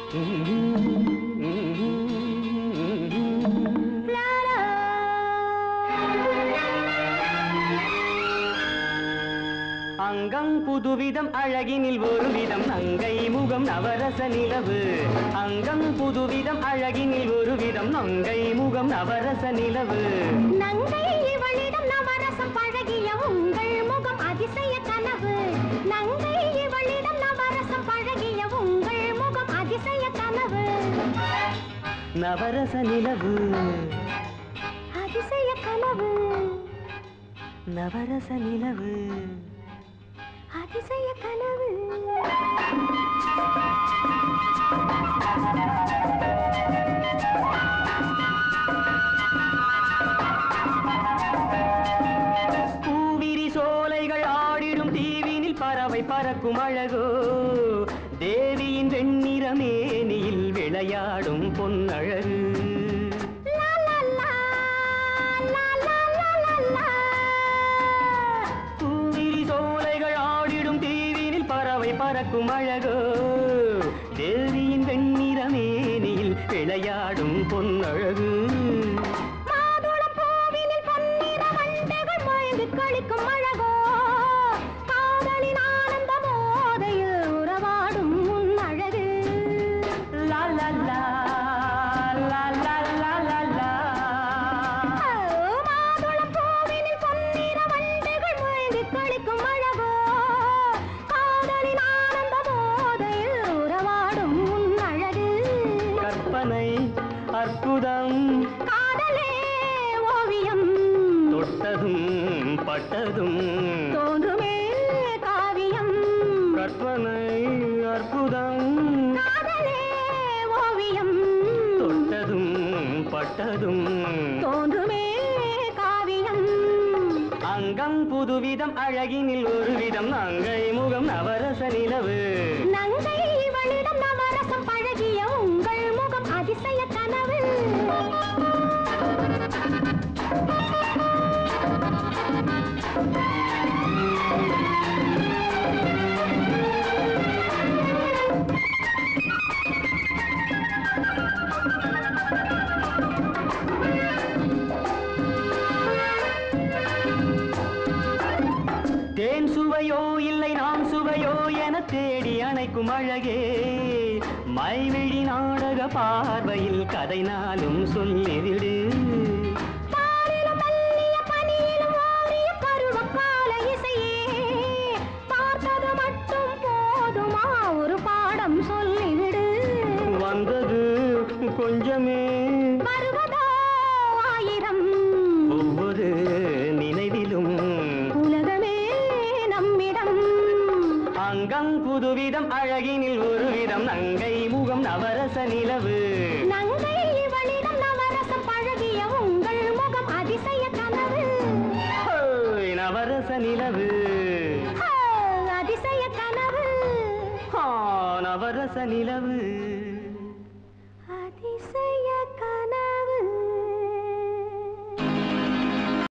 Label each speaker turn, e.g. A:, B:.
A: அங்கம் புதுவிதம் அழகினில் ஒரு விதம் நங்கை முகம் நவரச நிலவு அங்கம் புதுவிதம் அழகினில் ஒரு விதம் நங்கை முகம் நவரச நிலவு
B: நங்கை இவளிடம் நவரசம் பழகிய உங்கள் முகம் அதிசய கனவு நங்கை இவளிடம் நவரசம் பழகிய உங்கள் முகம் அதிசய கனவு
A: நவரச நிலவு
B: அதிசய கனவு
A: நவரச நிலவு
B: அதிசய கனவு
A: பூவிரி சோலைகள் ஆடிடும் தீவினில் பறவை பறக்கும் அழகோ தேவியின் வெண்ணிற மேனியில் விளையாடும் பொன்னழகு
B: லா, லா, லா, லா, லா, லா, லா, லா.
A: பூவிரி சோலைகள் ஆடிடும் தீவினில் பறவை பறக்கும் அழகோ தேவியின் வெண்ணிற மேனியில் விளையாடும் பொன்னழகு
B: மாதுளம் பூவினில் பொன்னிற வண்டுகள் மயங்கி களிக்கும் அழகோ காதலின் ஆனந்த போதையில் உறவாடும் உன் அழகு
A: லா லா லா லா லா லா லா லா
B: ஓ, மாதுளம் பூவினில் பொன்னிற வண்டுகள் மயங்கி களிக்கும் அழகோ காதலின் ஆனந்த போதையில் உறவாடும் உன் அழகு
A: கற்பனை அற்புதம்
B: காதலே ஓவியம்
A: தொட்டதும் பட்டதும்
B: தோன்றுமே காவியம்
A: கற்பனை அற்புதம்
B: காதலே ஓவியம்
A: தொட்டதும் பட்டதும்
B: தோன்றுமே காவியம்
A: அங்கம் புதுவிதம் அழகினில் ஒரு விதம் அங்கை முகம் நவரச நிலவு
B: நங்கை இவளிடம் நவரசம் பழகிய உங்கள் முகம் அதிசய கனவு
A: தேன் சுவையோ இல்லை நான் சுவையோ என தேடி அணைக்கும் அழகே மைவிழி நாடக பார்வையில் கதை நாளும் சொல்லிவிடு
B: பாலிலும் மெல்லிய பனியிலும் ஓடிய பருவகால இசையே பார்த்தது மட்டும் போதுமா ஒரு பாடம் சொல்லிவிடு
A: வந்தது கொஞ்சமே
B: வருவதோ ஆயிரம்
A: ஒவ்வொரு நினைவிலும்
B: உலகமே நம்மிடம்
A: அங்கம் புதுவிதம் அழகினில் ஒரு விதம் நங்கை முகம் நவரச நிலவு
B: நங்கை இவளிடம் நவரசம் பழகிய உங்கள் முகம் அதிசய கனவு
A: ஹோய், நவரச நிலவு
B: ஆ, அதிசய கனவு
A: ஆ, நவரச நிலவு